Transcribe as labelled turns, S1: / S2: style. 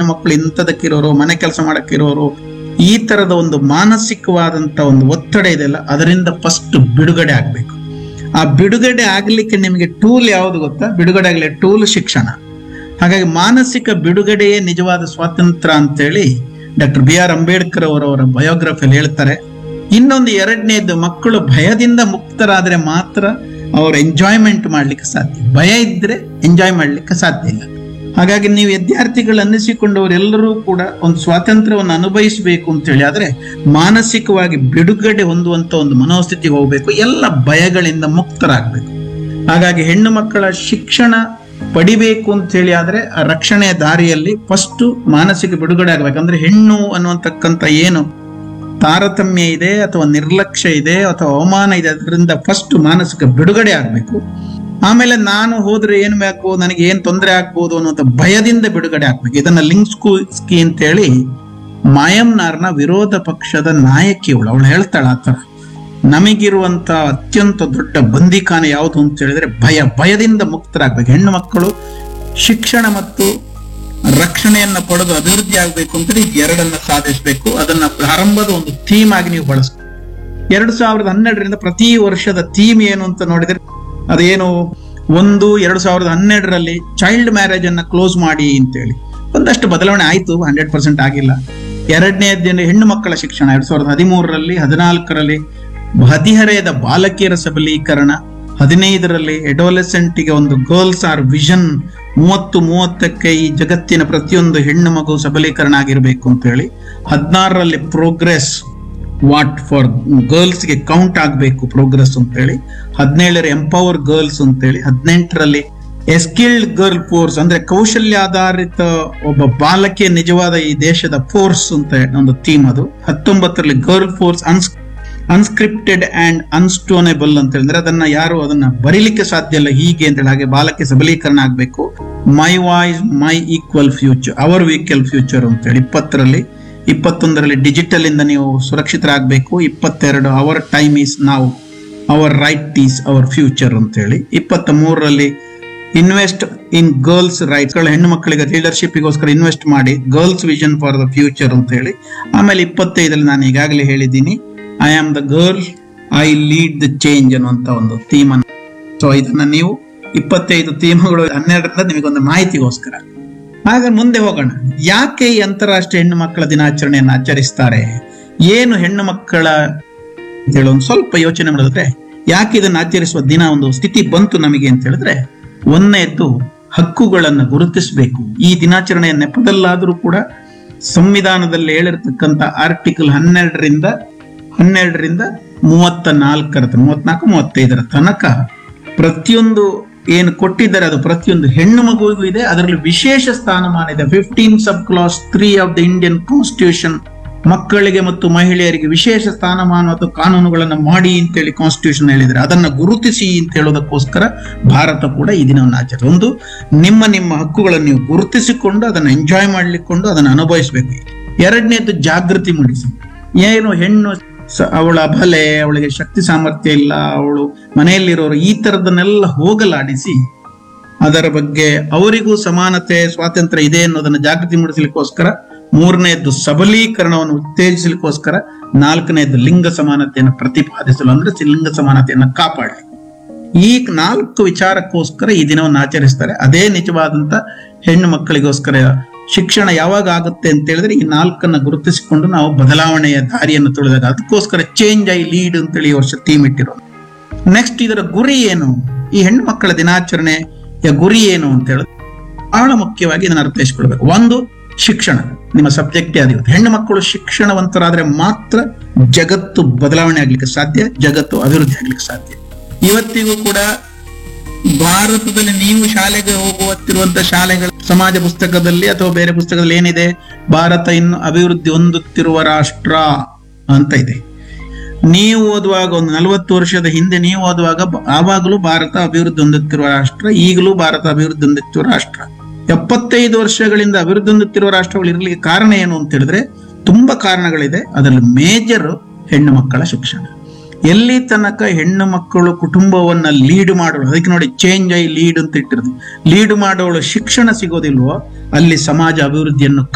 S1: ಮಕ್ಕಳು ಇಂಥದಕ್ಕಿರೋರು ಮನೆ ಕೆಲಸ ಮಾಡಕ್ಕಿರೋರು ಈ ತರದ ಒಂದು ಮಾನಸಿಕವಾದಂತ ಒಂದು ಒತ್ತಡ ಇದೆಯಲ್ಲ ಅದರಿಂದ ಫಸ್ಟ್ ಬಿಡುಗಡೆ ಆಗ್ಬೇಕು ಆ ಬಿಡುಗಡೆ ಆಗ್ಲಿಕ್ಕೆ ನಿಮಗೆ ಟೂಲ್ ಯಾವುದು ಗೊತ್ತಾ ಬಿಡುಗಡೆ ಆಗಲಿ ಟೂಲ್ ಶಿಕ್ಷಣ ಹಾಗಾಗಿ ಮಾನಸಿಕ ಬಿಡುಗಡೆಯೇ ನಿಜವಾದ ಸ್ವಾತಂತ್ರ್ಯ ಅಂತೇಳಿ ಡಾಕ್ಟರ್ ಬಿ ಆರ್ ಅಂಬೇಡ್ಕರ್ ಅವರವರ ಬಯೋಗ್ರಫಿಯಲ್ಲಿ ಹೇಳ್ತಾರೆ ಇನ್ನೊಂದು ಎರಡನೇದು ಮಕ್ಕಳು ಭಯದಿಂದ ಮುಕ್ತರಾದ್ರೆ ಮಾತ್ರ ಅವ್ರು ಎಂಜಾಯ್ಮೆಂಟ್ ಮಾಡ್ಲಿಕ್ಕೆ ಸಾಧ್ಯ ಭಯ ಇದ್ರೆ ಎಂಜಾಯ್ ಮಾಡ್ಲಿಕ್ಕೆ ಸಾಧ್ಯ ಇಲ್ಲ ಹಾಗಾಗಿ ನೀವು ವಿದ್ಯಾರ್ಥಿಗಳು ಅನ್ನಿಸಿಕೊಂಡವರೆಲ್ಲರೂ ಕೂಡ ಒಂದು ಸ್ವಾತಂತ್ರ್ಯವನ್ನು ಅನುಭವಿಸಬೇಕು ಅಂತ ಹೇಳಿ ಆದ್ರೆ ಮಾನಸಿಕವಾಗಿ ಬಿಡುಗಡೆ ಹೊಂದುವಂತ ಒಂದು ಮನೋಸ್ಥಿತಿಗೆ ಹೋಗ್ಬೇಕು ಎಲ್ಲ ಭಯಗಳಿಂದ ಮುಕ್ತರಾಗಬೇಕು ಹಾಗಾಗಿ ಹೆಣ್ಣು ಮಕ್ಕಳ ಶಿಕ್ಷಣ ಪಡಿಬೇಕು ಅಂತ ಹೇಳಿ ಆದ್ರೆ ಆ ರಕ್ಷಣೆಯ ದಾರಿಯಲ್ಲಿ ಫಸ್ಟ್ ಮಾನಸಿಕ ಬಿಡುಗಡೆ ಆಗ್ಬೇಕು ಅಂದ್ರೆ ಹೆಣ್ಣು ಅನ್ನುವಂತಕ್ಕಂಥ ಏನು ತಾರತಮ್ಯ ಇದೆ ಅಥವಾ ನಿರ್ಲಕ್ಷ್ಯ ಇದೆ ಅಥವಾ ಅವಮಾನ ಇದೆ ಅದರಿಂದ ಫಸ್ಟ್ ಮಾನಸಿಕ ಬಿಡುಗಡೆ ಆಗ್ಬೇಕು ಆಮೇಲೆ ನಾನು ಹೋದ್ರೆ ಏನ್ ಬೇಕು ನನಗೆ ಏನ್ ತೊಂದರೆ ಆಗ್ಬೋದು ಅನ್ನುವಂಥ ಭಯದಿಂದ ಬಿಡುಗಡೆ ಆಗ್ಬೇಕು ಇದನ್ನ ಲಿಂಗ್ಸ್ಕಿ ಅಂತ ಹೇಳಿ ಮಾಯಂನಾರ್ನ ವಿರೋಧ ಪಕ್ಷದ ನಾಯಕಿಯವಳು ಅವಳು ಹೇಳ್ತಾಳ ಆತರ ನಮಗಿರುವಂತ ಅತ್ಯಂತ ದೊಡ್ಡ ಬಂದಿಖಾನೆ ಯಾವುದು ಅಂತ ಹೇಳಿದ್ರೆ ಭಯ ಭಯದಿಂದ ಮುಕ್ತರಾಗ್ಬೇಕು ಹೆಣ್ಣು ಮಕ್ಕಳು ಶಿಕ್ಷಣ ಮತ್ತು ರಕ್ಷಣೆಯನ್ನ ಪಡೆದು ಅಭಿವೃದ್ಧಿ ಆಗ್ಬೇಕು ಅಂದ್ರೆ ಇದು ಎರಡನ್ನ ಸಾಧಿಸಬೇಕು ಅದನ್ನ ಪ್ರಾರಂಭದ ಒಂದು ಥೀಮ್ ಆಗಿ ನೀವು ಬಳಸ್ಬೇಕು ಎರಡ್ ಸಾವಿರದ ಹನ್ನೆರಡರಿಂದ ಪ್ರತಿ ವರ್ಷದ ಥೀಮ್ ಏನು ಅಂತ ನೋಡಿದ್ರೆ ಅದೇನು ಒಂದು ಎರಡ್ ಸಾವಿರದ ಹನ್ನೆರಡರಲ್ಲಿ ಚೈಲ್ಡ್ ಮ್ಯಾರೇಜ್ ಅನ್ನ ಕ್ಲೋಸ್ ಮಾಡಿ ಅಂತೇಳಿ ಒಂದಷ್ಟು ಬದಲಾವಣೆ ಆಯ್ತು ಹಂಡ್ರೆಡ್ ಪರ್ಸೆಂಟ್ ಆಗಿಲ್ಲ ಎರಡನೇ ದಿನ ಹೆಣ್ಣು ಮಕ್ಕಳ ಶಿಕ್ಷಣ ಎರಡ್ ಸಾವಿರದ ಹದಿಮೂರರಲ್ಲಿ ಹದಿನಾಲ್ಕರಲ್ಲಿ ಹದಿಹರೆಯದ ಬಾಲಕಿಯರ ಸಬಲೀಕರಣ ಹದಿನೈದರಲ್ಲಿ ಎಡೋಲೆಸೆಂಟ್ಗೆ ಒಂದು ಗರ್ಲ್ಸ್ ಆರ್ ವಿಷನ್ ಮೂವತ್ತು ಮೂವತ್ತಕ್ಕೆ ಈ ಜಗತ್ತಿನ ಪ್ರತಿಯೊಂದು ಹೆಣ್ಣು ಮಗು ಸಬಲೀಕರಣ ಆಗಿರಬೇಕು ಅಂತ ಹೇಳಿ ಹದಿನಾರರಲ್ಲಿ ಪ್ರೋಗ್ರೆಸ್ ವಾಟ್ ಫಾರ್ ಗರ್ಲ್ಸ್ಗೆ ಕೌಂಟ್ ಆಗಬೇಕು ಪ್ರೋಗ್ರೆಸ್ ಅಂತ ಹೇಳಿ ಹದಿನೇಳರ ಎಂಪವರ್ ಗರ್ಲ್ಸ್ ಅಂತ ಹೇಳಿ ಹದಿನೆಂಟರಲ್ಲಿ ಎಸ್ಕಿಲ್ಡ್ ಗರ್ಲ್ ಫೋರ್ಸ್ ಅಂದ್ರೆ ಕೌಶಲ್ಯಾಧಾರಿತ ಒಬ್ಬ ಬಾಲಕಿಯ ನಿಜವಾದ ಈ ದೇಶದ ಫೋರ್ಸ್ ಅಂತ ಒಂದು ಥೀಮ್ ಅದು ಹತ್ತೊಂಬತ್ತರಲ್ಲಿ ಗರ್ಲ್ ಫೋರ್ಸ್ ಅನ್ಸ್ ಅನ್ಸ್ಕ್ರಿಪ್ಟೆಡ್ ಅಂಡ್ ಅನ್ಸ್ಟೋನೇಬಲ್ ಅಂತ ಹೇಳಿದ್ರೆ ಅದನ್ನ ಯಾರು ಅದನ್ನ ಬರೀಲಿಕ್ಕೆ ಸಾಧ್ಯ ಇಲ್ಲ ಹೀಗೆ ಅಂತ ಹೇಳಿ ಹಾಗೆ ಬಾಲಕ್ಕೆ ಸಬಲೀಕರಣ ಆಗಬೇಕು my voice my equal future our equal future ಅಂತ ಹೇಳಿ ಇಪ್ಪತ್ತರಲ್ಲಿ ಇಪ್ಪತ್ತೊಂದರಲ್ಲಿ ಡಿಜಿಟಲ್ ಇಂದ ನೀವು ಸುರಕ್ಷಿತರಾಗಬೇಕು ಇಪ್ಪತ್ತೆರಡು ಅವರ್ ಟೈಮ್ ಈಸ್ ನಾವು our right is our future ಅಂತ ಹೇಳಿ ಇಪ್ಪತ್ತ ಮೂರರಲ್ಲಿ ಇನ್ವೆಸ್ಟ್ ಇನ್ ಗರ್ಲ್ಸ್ ರೈಟ್ಸ್ ಹೆಣ್ಣು ಮಕ್ಕಳಿಗೆ ಲೀಡರ್ಶಿಪ್ಗೋಸ್ಕರ ಇನ್ವೆಸ್ಟ್ ಮಾಡಿ girls vision for the future ಅಂತ ಹೇಳಿ ಆಮೇಲೆ ಇಪ್ಪತ್ತೈದರಲ್ಲಿ ನಾನು ಈಗಾಗಲೇ ಹೇಳಿದ್ದೀನಿ I am the girl I lead the change ಅನ್ನುವಂತ ಒಂದು ಥೀಮ್ ಅನ್ನು ಸೊ ಇದನ್ನ ನೀವು ಇಪ್ಪತ್ತೈದು ಥೀಮ್ಗಳು ಹನ್ನೆರಡರಿಂದ ನಿಮಗೊಂದು ಮಾಹಿತಿಗೋಸ್ಕರ ಆಗ ಮುಂದೆ ಹೋಗೋಣ ಯಾಕೆ ಈ ಅಂತಾರಾಷ್ಟ್ರೀಯ ಹೆಣ್ಣು ಮಕ್ಕಳ ದಿನಾಚರಣೆಯನ್ನು ಆಚರಿಸ್ತಾರೆ ಏನು ಹೆಣ್ಣು ಮಕ್ಕಳ ಅಂತ ಹೇಳಿ ಒಂದು ಸ್ವಲ್ಪ ಯೋಚನೆ ಮಾಡಿದ್ರೆ ಯಾಕೆ ಇದನ್ನು ಆಚರಿಸುವ ದಿನ ಒಂದು ಸ್ಥಿತಿ ಬಂತು ನಮಗೆ ಅಂತ ಹೇಳಿದ್ರೆ ಒಂದನೇದ್ದು ಹಕ್ಕುಗಳನ್ನು ಗುರುತಿಸಬೇಕು ಈ ದಿನಾಚರಣೆಯ ನೆಪದಲ್ಲಾದರೂ ಕೂಡ ಸಂವಿಧಾನದಲ್ಲಿ ಹೇಳಿರ್ತಕ್ಕಂಥ ಆರ್ಟಿಕಲ್ ಹನ್ನೆರಡರಿಂದ ಹನ್ನೆರಡರಿಂದ ಮೂವತ್ತ ನಾಲ್ಕರ ಮೂವತ್ನಾಲ್ಕು ಮೂವತ್ತೈದರ ತನಕ ಪ್ರತಿಯೊಂದು ಏನು ಕೊಟ್ಟಿದ್ದಾರೆ ಅದು ಪ್ರತಿಯೊಂದು ಹೆಣ್ಣು ಮಗುವಿಗೂ ಇದೆ ಅದರಲ್ಲಿ ವಿಶೇಷ ಸ್ಥಾನಮಾನ ಇದೆ fifteen sub clause three of the Indian constitution ಮಕ್ಕಳಿಗೆ ಮತ್ತು ಮಹಿಳೆಯರಿಗೆ ವಿಶೇಷ ಸ್ಥಾನಮಾನ ಮತ್ತು ಕಾನೂನುಗಳನ್ನು ಮಾಡಿ ಅಂತೇಳಿ ಕಾನ್ಸ್ಟಿಟ್ಯೂಷನ್ ಹೇಳಿದ್ರೆ ಅದನ್ನ ಗುರುತಿಸಿ ಅಂತ ಹೇಳೋದಕ್ಕೋಸ್ಕರ ಭಾರತ ಕೂಡ ಈ ದಿನವನ್ನು ಆಚರಿಸ ಒಂದು ನಿಮ್ಮ ನಿಮ್ಮ ಹಕ್ಕುಗಳನ್ನು ನೀವು ಗುರುತಿಸಿಕೊಂಡು ಅದನ್ನು ಎಂಜಾಯ್ ಮಾಡ್ಲಿಕ್ಕೊಂಡು ಅದನ್ನು ಅನುಭವಿಸಬೇಕು ಎರಡನೇದು ಜಾಗೃತಿ ಮೂಡಿಸಿ ಏನು ಹೆಣ್ಣು ಸ- ಅವಳ ಅಬಲೆ ಅವಳಿಗೆ ಶಕ್ತಿ ಸಾಮರ್ಥ್ಯ ಇಲ್ಲ ಅವಳು ಮನೆಯಲ್ಲಿರೋರು ಈ ತರದನ್ನೆಲ್ಲ ಹೋಗಲಾಡಿಸಿ ಅದರ ಬಗ್ಗೆ ಅವರಿಗೂ ಸಮಾನತೆ ಸ್ವಾತಂತ್ರ್ಯ ಇದೆ ಅನ್ನೋದನ್ನ ಜಾಗೃತಿ ಮೂಡಿಸಲಿಕ್ಕೋಸ್ಕರ ಮೂರನೆಯದ್ದು ಸಬಲೀಕರಣವನ್ನು ಉತ್ತೇಜಿಸಲಿಕ್ಕೋಸ್ಕರ ನಾಲ್ಕನೆಯದ್ದು ಲಿಂಗ ಸಮಾನತೆಯನ್ನು ಪ್ರತಿಪಾದಿಸಲು ಅಂದ್ರೆ ಲಿಂಗ ಸಮಾನತೆಯನ್ನು ಕಾಪಾಡಲಿ ಈ ನಾಲ್ಕು ವಿಚಾರಕ್ಕೋಸ್ಕರ ಈ ದಿನವನ್ನು ಆಚರಿಸ್ತಾರೆ ಅದೇ ನಿಜವಾದಂತ ಹೆಣ್ಣು ಮಕ್ಕಳಿಗೋಸ್ಕರ ಶಿಕ್ಷಣ ಯಾವಾಗ ಆಗುತ್ತೆ ಅಂತ ಹೇಳಿದ್ರೆ ಈ ನಾಲ್ಕನ್ನ ಗುರುತಿಸಿಕೊಂಡು ನಾವು ಬದಲಾವಣೆಯ ದಾರಿಯನ್ನು ತುಳಿದಾಗ ಅದಕ್ಕೋಸ್ಕರ ಚೇಂಜ್ ಐ ಲೀಡ್ ಅಂತೇಳಿ ಈ ವರ್ಷ ಥೀಮ್ ಇಟ್ಟಿರೋದು ನೆಕ್ಸ್ಟ್ ಇದರ ಗುರಿ ಏನು ಈ ಹೆಣ್ಣು ಮಕ್ಕಳ ದಿನಾಚರಣೆಯ ಗುರಿ ಏನು ಅಂತ ಹೇಳಿದ್ರೆ ಬಹಳ ಮುಖ್ಯವಾಗಿ ಇದನ್ನು ಅರ್ಥೈಸ್ಕೊಳ್ಬೇಕು ಒಂದು ಶಿಕ್ಷಣ ನಿಮ್ಮ ಸಬ್ಜೆಕ್ಟೇ ಅದಿರುತ್ತೆ ಹೆಣ್ಣು ಮಕ್ಕಳು ಶಿಕ್ಷಣವಂತರಾದ್ರೆ ಮಾತ್ರ ಜಗತ್ತು ಬದಲಾವಣೆ ಆಗ್ಲಿಕ್ಕೆ ಸಾಧ್ಯ ಜಗತ್ತು ಅಭಿವೃದ್ಧಿ ಆಗ್ಲಿಕ್ಕೆ ಸಾಧ್ಯ ಇವತ್ತಿಗೂ ಕೂಡ ಭಾರತದಲ್ಲಿ ನೀವು ಶಾಲೆಗೆ ಹೋಗುತ್ತಿರುವಂತ ಶಾಲೆಗಳ ಸಮಾಜ ಪುಸ್ತಕದಲ್ಲಿ ಅಥವಾ ಬೇರೆ ಪುಸ್ತಕದಲ್ಲಿ ಏನಿದೆ ಭಾರತ ಇನ್ನು ಅಭಿವೃದ್ಧಿ ಹೊಂದುತ್ತಿರುವ ರಾಷ್ಟ್ರ ಅಂತ ಇದೆ ನೀವು ಓದುವಾಗ ಒಂದು ನಲವತ್ತು ವರ್ಷದ ಹಿಂದೆ ನೀವು ಓದುವಾಗ ಬ- ಆವಾಗಲೂ ಭಾರತ ಅಭಿವೃದ್ಧಿ ಹೊಂದುತ್ತಿರುವ ರಾಷ್ಟ್ರ ಈಗಲೂ ಭಾರತ ಅಭಿವೃದ್ಧಿ ಹೊಂದುತ್ತಿರುವ ರಾಷ್ಟ್ರ ಎಪ್ಪತ್ತೈದು ವರ್ಷಗಳಿಂದ ಅಭಿವೃದ್ಧಿ ಹೊಂದುತ್ತಿರುವ ರಾಷ್ಟ್ರಗಳು ಇರಲಿಕ್ಕೆ ಕಾರಣ ಏನು ಅಂತ ಹೇಳಿದ್ರೆ ತುಂಬಾ ಕಾರಣಗಳಿದೆ ಅದರಲ್ಲಿ ಮೇಜರ್ ಹೆಣ್ಣು ಮಕ್ಕಳ ಶಿಕ್ಷಣ ಎಲ್ಲಿ ತನಕ ಹೆಣ್ಣು ಮಕ್ಕಳು ಕುಟುಂಬವನ್ನ ಲೀಡ್ ಮಾಡೋಳು ಅದಕ್ಕೆ ನೋಡಿ ಚೇಂಜ್ ಐ ಲೀಡ್ ಅಂತ ಇಟ್ಟಿರೋದು ಲೀಡ್ ಮಾಡೋಳು ಶಿಕ್ಷಣ ಸಿಗೋದಿಲ್ವೋ ಅಲ್ಲಿ ಸಮಾಜ ಅಭಿವೃದ್ಧಿಯನ್ನು